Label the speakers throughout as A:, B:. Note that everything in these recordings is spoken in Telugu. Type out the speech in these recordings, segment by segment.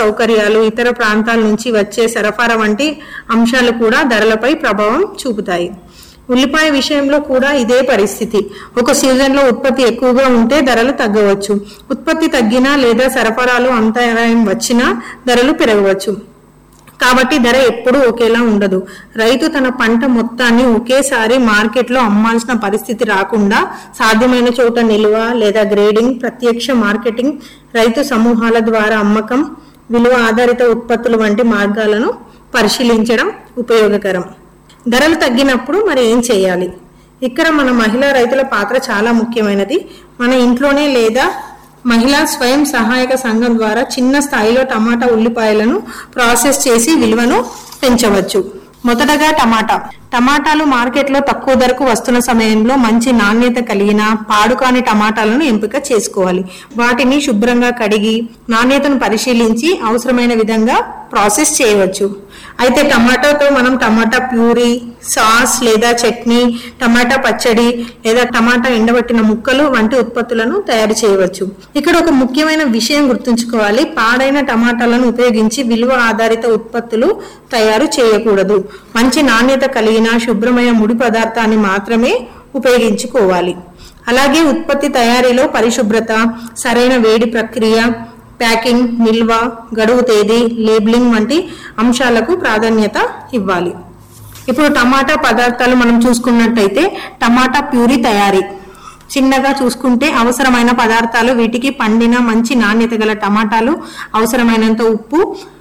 A: సౌకర్యాలు ఇతర ప్రాంతాల నుంచి వచ్చే సరఫరా వంటి అంశాలు కూడా ధరలపై ప్రభావం చూపుతాయి ఉల్లిపాయ విషయంలో కూడా ఇదే పరిస్థితి ఒక సీజన్లో ఉత్పత్తి ఎక్కువగా ఉంటే ధరలు తగ్గవచ్చు ఉత్పత్తి తగ్గినా లేదా సరఫరాలో అంతరాయం వచ్చినా ధరలు పెరగవచ్చు కాబట్టి ధర ఎప్పుడూ ఒకేలా ఉండదు రైతు తన పంట మొత్తాన్ని ఒకేసారి మార్కెట్లో అమ్మాల్సిన పరిస్థితి రాకుండా సాధ్యమైన చోట నిల్వ లేదా గ్రేడింగ్ ప్రత్యక్ష మార్కెటింగ్ రైతు సమూహాల ద్వారా అమ్మకం విలువ ఆధారిత ఉత్పత్తులు వంటి మార్గాలను పరిశీలించడం ఉపయోగకరం ధరలు తగ్గినప్పుడు మరి ఏం చేయాలి ఇక్కడ మన మహిళా రైతుల పాత్ర చాలా ముఖ్యమైనది మన ఇంట్లోనే లేదా మహిళా స్వయం సహాయక సంఘం ద్వారా చిన్న స్థాయిలో టమాటా ఉల్లిపాయలను ప్రాసెస్ చేసి విలువను పెంచవచ్చు మొదటగా టమాటా టమాటాలు మార్కెట్లో తక్కువ ధరకు వస్తున్న సమయంలో మంచి నాణ్యత కలిగిన పాడుకాని టమాటాలను ఎంపిక చేసుకోవాలి వాటిని శుభ్రంగా కడిగి నాణ్యతను పరిశీలించి అవసరమైన విధంగా ప్రాసెస్ చేయవచ్చు అయితే టమాటాతో మనం టమాటా ప్యూరీ సాస్ లేదా చట్నీ టమాటా పచ్చడి లేదా టమాటా ఎండబెట్టిన ముక్కలు వంటి ఉత్పత్తులను తయారు చేయవచ్చు ఇక్కడ ఒక ముఖ్యమైన విషయం గుర్తుంచుకోవాలి పాడైన టమాటాలను ఉపయోగించి విలువ ఆధారిత ఉత్పత్తులు తయారు చేయకూడదు మంచి నాణ్యత కలిగిన శుభ్రమైన ముడి పదార్థాన్ని మాత్రమే ఉపయోగించుకోవాలి అలాగే ఉత్పత్తి తయారీలో పరిశుభ్రత సరైన వేడి ప్రక్రియ ప్యాకింగ్ నిల్వ గడువు తేదీ లేబులింగ్ వంటి అంశాలకు ప్రాధాన్యత ఇవ్వాలి ఇప్పుడు టమాటా పదార్థాలు మనం చూసుకున్నట్టయితే టమాటా ప్యూరీ తయారీ చిన్నగా చూసుకుంటే అవసరమైన పదార్థాలు వీటికి పండిన మంచి నాణ్యత గల టమాటాలు అవసరమైనంత ఉప్పు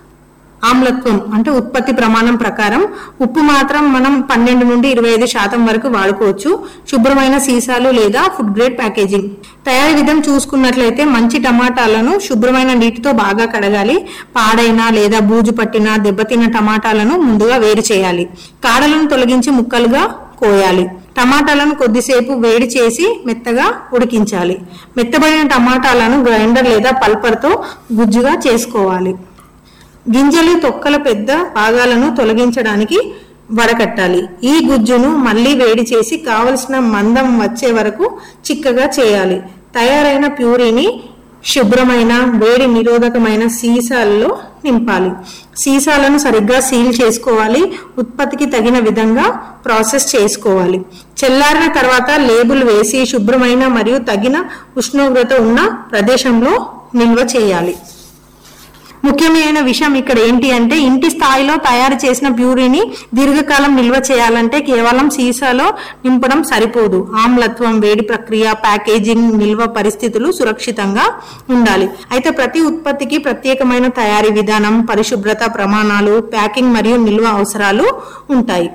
A: ఆమ్లత్వం అంటే ఉత్పత్తి ప్రమాణం ప్రకారం ఉప్పు మాత్రం మనం పన్నెండు నుండి ఇరవై ఐదు శాతం వరకు వాడుకోవచ్చు శుభ్రమైన సీసాలు లేదా ఫుడ్ గ్రేడ్ ప్యాకేజింగ్ తయారీ విధం చూసుకున్నట్లయితే మంచి టమాటాలను శుభ్రమైన నీటితో బాగా కడగాలి పాడైన లేదా బూజు పట్టిన దెబ్బతిన్న టమాటాలను ముందుగా వేరు చేయాలి కాడలను తొలగించి ముక్కలుగా కోయాలి టమాటాలను కొద్దిసేపు వేడి చేసి మెత్తగా ఉడికించాలి మెత్తబడిన టమాటాలను గ్రైండర్ లేదా పల్పర్తో గుజ్జుగా చేసుకోవాలి గింజలు తొక్కల పెద్ద భాగాలను తొలగించడానికి వడకట్టాలి ఈ గుజ్జును మళ్ళీ వేడి చేసి కావలసిన మందం వచ్చే వరకు చిక్కగా చేయాలి తయారైన ప్యూరీని శుభ్రమైన వేడి నిరోధకమైన సీసాల్లో నింపాలి సీసాలను సరిగ్గా సీల్ చేసుకోవాలి ఉత్పత్తికి తగిన విధంగా ప్రాసెస్ చేసుకోవాలి చల్లారిన తర్వాత లేబుల్ వేసి శుభ్రమైన మరియు తగిన ఉష్ణోగ్రత ఉన్న ప్రదేశంలో నిల్వ చేయాలి ముఖ్యమైన విషయం ఇక్కడ ఏంటి అంటే ఇంటి స్థాయిలో తయారు చేసిన ప్యూరీని దీర్ఘకాలం నిల్వ చేయాలంటే కేవలం సీసాలో నింపడం సరిపోదు ఆమ్లత్వం వేడి ప్రక్రియ ప్యాకేజింగ్ నిల్వ పరిస్థితులు సురక్షితంగా ఉండాలి అయితే ప్రతి ఉత్పత్తికి ప్రత్యేకమైన తయారీ విధానం పరిశుభ్రత ప్రమాణాలు ప్యాకింగ్ మరియు నిల్వ అవసరాలు ఉంటాయి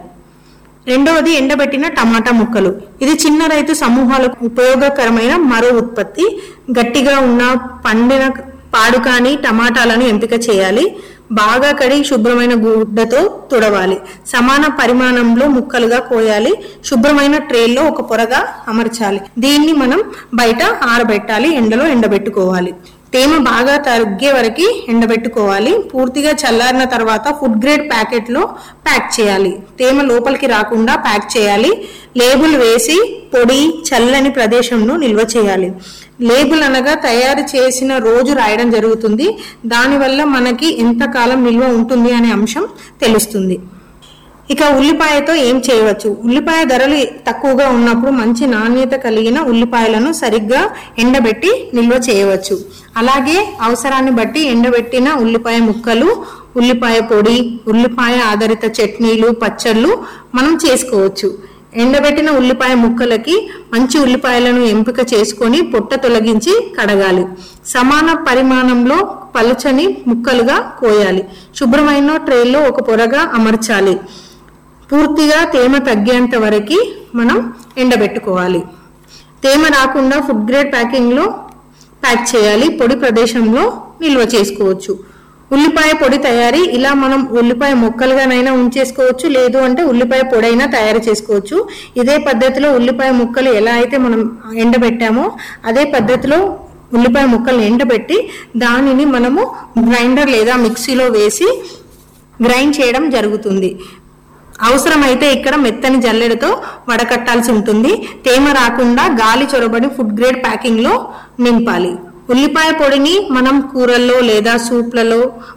A: రెండవది ఎండబెట్టిన టమాటా ముక్కలు ఇది చిన్న రైతు సమూహాలకు ఉపయోగకరమైన మరో ఉత్పత్తి గట్టిగా ఉన్న పండిన పాడు కాని టమాటాలను ఎంపిక చేయాలి బాగా కడిగి శుభ్రమైన గుడ్డతో తుడవాలి సమాన పరిమాణంలో ముక్కలుగా కోయాలి శుభ్రమైన ట్రేల్లో ఒక పొరగా అమర్చాలి దీన్ని మనం బయట ఆరబెట్టాలి ఎండలో ఎండబెట్టుకోవాలి తేమ బాగా తగ్గే వరకు ఎండబెట్టుకోవాలి పూర్తిగా చల్లారిన తర్వాత ఫుడ్ గ్రేడ్ ప్యాకెట్ లో ప్యాక్ చేయాలి తేమ లోపలికి రాకుండా ప్యాక్ చేయాలి లేబుల్ వేసి పొడి చల్లని ప్రదేశంలో నిల్వ చేయాలి లేబుల్ అనగా తయారు చేసిన రోజు రాయడం జరుగుతుంది దానివల్ల మనకి ఎంత కాలం నిల్వ ఉంటుంది అనే అంశం తెలుస్తుంది ఇక ఉల్లిపాయతో ఏం చేయవచ్చు ఉల్లిపాయ ధరలు తక్కువగా ఉన్నప్పుడు మంచి నాణ్యత కలిగిన ఉల్లిపాయలను సరిగ్గా ఎండబెట్టి నిల్వ చేయవచ్చు అలాగే అవసరాన్ని బట్టి ఎండబెట్టిన ఉల్లిపాయ ముక్కలు ఉల్లిపాయ పొడి ఉల్లిపాయ ఆధారిత చట్నీలు పచ్చళ్ళు మనం చేసుకోవచ్చు ఎండబెట్టిన ఉల్లిపాయ ముక్కలకి మంచి ఉల్లిపాయలను ఎంపిక చేసుకొని పొట్ట తొలగించి కడగాలి సమాన పరిమాణంలో పలుచని ముక్కలుగా కోయాలి శుభ్రమైన ట్రేలో ఒక పొరగా అమర్చాలి పూర్తిగా తేమ తగ్గేంత వరకు మనం ఎండబెట్టుకోవాలి తేమ రాకుండా ఫుడ్ గ్రేడ్ ప్యాకింగ్లో ప్యాక్ చేయాలి పొడి ప్రదేశంలో నిల్వ చేసుకోవచ్చు ఉల్లిపాయ పొడి తయారీ ఇలా మనం ఉల్లిపాయ ముక్కలుగానైనా ఉంచేసుకోవచ్చు లేదు అంటే ఉల్లిపాయ పొడైనా తయారు చేసుకోవచ్చు ఇదే పద్ధతిలో ఉల్లిపాయ ముక్కలు ఎలా అయితే మనం ఎండబెట్టామో అదే పద్ధతిలో ఉల్లిపాయ ముక్కల్ని ఎండబెట్టి దానిని మనము గ్రైండర్ లేదా మిక్సీలో వేసి గ్రైండ్ చేయడం జరుగుతుంది అవసరమైతే ఇక్కడ మెత్తని జల్లెడతో వడకట్టాల్సి ఉంటుంది తేమ రాకుండా గాలి చొరబడి ఫుడ్ గ్రేడ్ ప్యాకింగ్ లో నింపాలి ఉల్లిపాయ పొడిని మనం కూరల్లో లేదా సూప్లలో